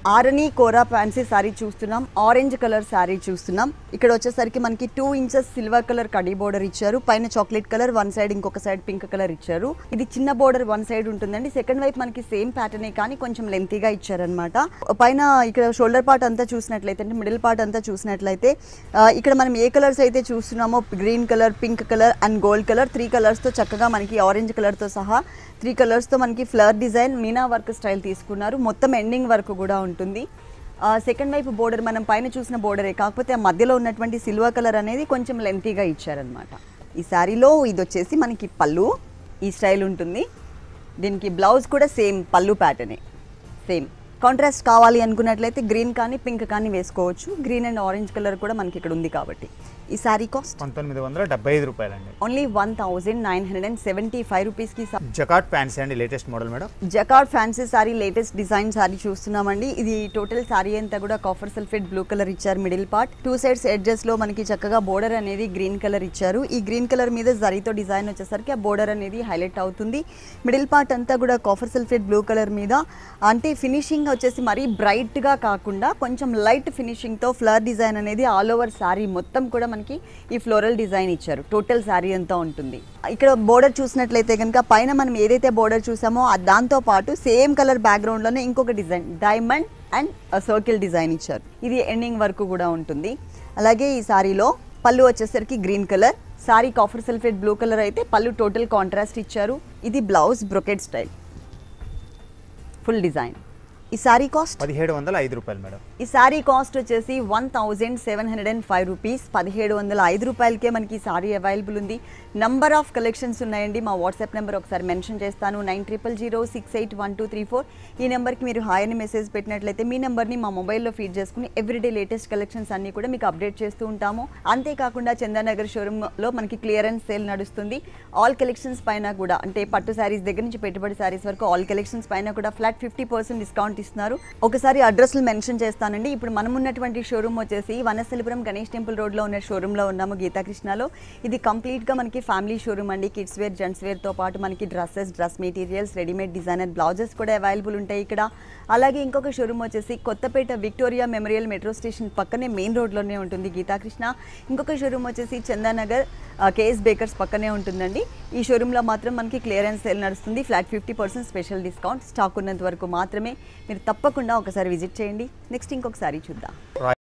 ఆరని కోరా ఫ్యాన్సీ శారీ చూస్తున్నాం orange colour sari చూస్తున్నాం ఇక్కడ వచ్చేసరికి మనకి టూ ఇంచెస్ సిల్వర్ కలర్ కడీ బోర్డర్ ఇచ్చారు పైన చాక్లెట్ కలర్ వన్ సైడ్ ఇంకొక సైడ్ పింక్ కలర్ ఇచ్చారు ఇది చిన్న బోర్డర్ వన్ సైడ్ ఉంటుందండి సెకండ్ వైపు మనకి సేమ్ ప్యాటర్నే కానీ కొంచెం లెంతీగా ఇచ్చారనమాట పైన ఇక్కడ షోల్డర్ పార్ట్ అంతా చూసినట్లయితే అంటే మిడిల్ పార్ట్ అంతా చూసినట్లయితే ఆ, ఇక్కడ మనం ఏ కలర్స్ అయితే చూస్తున్నామో green colour pink colour and gold colour three కలర్స్తో చక్కగా మనకి ఆరెంజ్ కలర్తో సహా త్రీ కలర్స్తో మనకి flower design Meena work style తీసుకున్నారు మొత్తం ఎండింగ్ వర్క్ కూడా ఉంటుంది సెకండ్ వైపు బోర్డర్ మనం పైన చూసిన బోర్డరే కాకపోతే ఆ మధ్యలో ఉన్నటువంటి సిల్వర్ కలర్ అనేది కొంచెం లెంతీగా ఇచ్చారనమాట ఈ శారీలో ఇది వచ్చేసి మనకి పళ్ళు ఈ స్టైల్ ఉంటుంది దీనికి బ్లౌజ్ కూడా సేమ్ పళ్ళు ప్యాటర్నే సేమ్ కాంట్రాస్ట్ కావాలి అనుకున్నట్లయితే గ్రీన్ కానీ పింక్ కానీ వేసుకోవచ్చు గ్రీన్ అండ్ ఆరెంజ్ కలర్ కూడా మనకి ఇక్కడ ఉంది కాబట్టి ఈ శారీ కాస్ట్ పంతొమ్మిది వందల డెబ్బై ఐదు రూపాయలండి only one thousand nine hundred and seventy five రూపీస్కి జకాట్ ఫ్యాన్సీ అండి latest model madam jacquard fancy sari latest design sari చూస్తున్నామండి ఇది టోటల్ సారీ అంతా కూడా కాఫర్ సల్ఫేట్ బ్లూ కలర్ ఇచ్చారు middle part two sides edges లో మనకి చక్కగా బోర్డర్ అనేది గ్రీన్ కలర్ ఇచ్చారు ఈ గ్రీన్ కలర్ మీద జరీతో డిజైన్ వచ్చేసరికి ఆ బోర్డర్ అనేది హైలైట్ అవుతుంది మిడిల్ పార్ట్ అంతా కూడా కాఫర్ సల్ఫేట్ బ్లూ కలర్ మీద అంటే ఫినిషింగ్ వచ్చేసి మరీ బ్రైట్ గా కాకుండా కొంచెం లైట్ ఫినిషింగ్ తో ఫ్లవర్ డిజైన్ అనేది ఆల్ ఓవర్ సారీ మొత్తం కూడా మనకి ఈ ఫ్లోరల్ డిజైన్ ఇచ్చారు టోటల్ సారీ అంతా ఉంటుంది ఇక్కడ బోర్డర్ చూసినట్లయితే కనుక పైన మనం ఏదైతే బోర్డర్ చూసామో ఆ దాంతో పాటు సేమ్ కలర్ బ్యాక్గ్రౌండ్ లోనే ఇంకొక design diamond and circle design ఇచ్చారు ఇది ఎండింగ్ వరకు కూడా ఉంటుంది అలాగే ఈ సారీలో పళ్ళు వచ్చేసరికి green colour sari copper sulphate blue colour అయితే పళ్ళు టోటల్ కాంట్రాస్ట్ ఇచ్చారు ఇది blouse brocade style full design ఈ సారీ కాస్ట్ పదిహేడు వందల ఐదు రూపాయలు మేడం ఈ శారీ కాస్ట్ వచ్చేసి one thousand seven hundred and five rupees పదిహేడు వందల ఐదు రూపాయలకే మనకి ఈ సారీ అవైలబుల్ ఉంది నంబర్ ఆఫ్ కలెక్షన్స్ ఉన్నాయండి మా వాట్సాప్ నెంబర్ ఒకసారి మెన్షన్ చేస్తాను nine triple zero six eight one two three four ఈ నెంబర్కి మీరు హాయ్ అని మెసేజ్ పెట్టినట్లయితే మీ నెంబర్ని మా మొబైల్లో ఫీడ్ చేసుకుని ఎవ్రీడే లేటెస్ట్ కలెక్షన్స్ అన్నీ కూడా మీకు అప్డేట్ చేస్తూ ఉంటాము అంతేకాకుండా చందానగర్ షోరూంలో మనకి క్లియరెన్స్ సేల్ నడుస్తుంది ఆల్ కలెక్షన్స్ పైన కూడా అంటే పట్టు శారీస్ దగ్గర నుంచి పెట్టుబడి శారీస్ వరకు ఆల్ కలెక్షన్స్ పైన కూడా ఫ్లాట్ ఫిఫ్టీ పర్సెంట్ డిస్కౌంట్ ఇస్తున్నారు ఒకసారి అడ్రస్లు మెన్షన్ చేస్తానండి ఇప్పుడు మనం ఉన్నటువంటి షోరూమ్ వచ్చేసి వనస్థలిపురం గణేష్ టెంపుల్ రోడ్లో ఉన్న షోరూంలో ఉన్నాము గీతాకృష్ణలో ఇది కంప్లీట్గా మనకి ఫ్యామిలీ షోరూమ్ అండి కిడ్స్ వేర్ జెంట్స్ వేర్తో పాటు మనకి dresses dress materials readymade designer blouses కూడా అవైలబుల్ ఉంటాయి ఇక్కడ అలాగే ఇంకొక షోరూమ్ వచ్చేసి Kothapet Victoria Memorial metro station పక్కనే మెయిన్ రోడ్లోనే ఉంటుంది గీతాకృష్ణ ఇంకొక షోరూమ్ వచ్చేసి చందానగర్ కేఎస్ బేకర్స్ పక్కనే ఉంటుందండి ఈ షోరూంలో మాత్రం మనకి క్లియరెన్స్ సేల్ నడుస్తుంది flat fifty percent special discount stock ఉన్నంత వరకు మాత్రమే మీరు తప్పకుండా ఒకసారి విజిట్ చేయండి నెక్స్ట్ ఇంకొకసారి చూద్దాం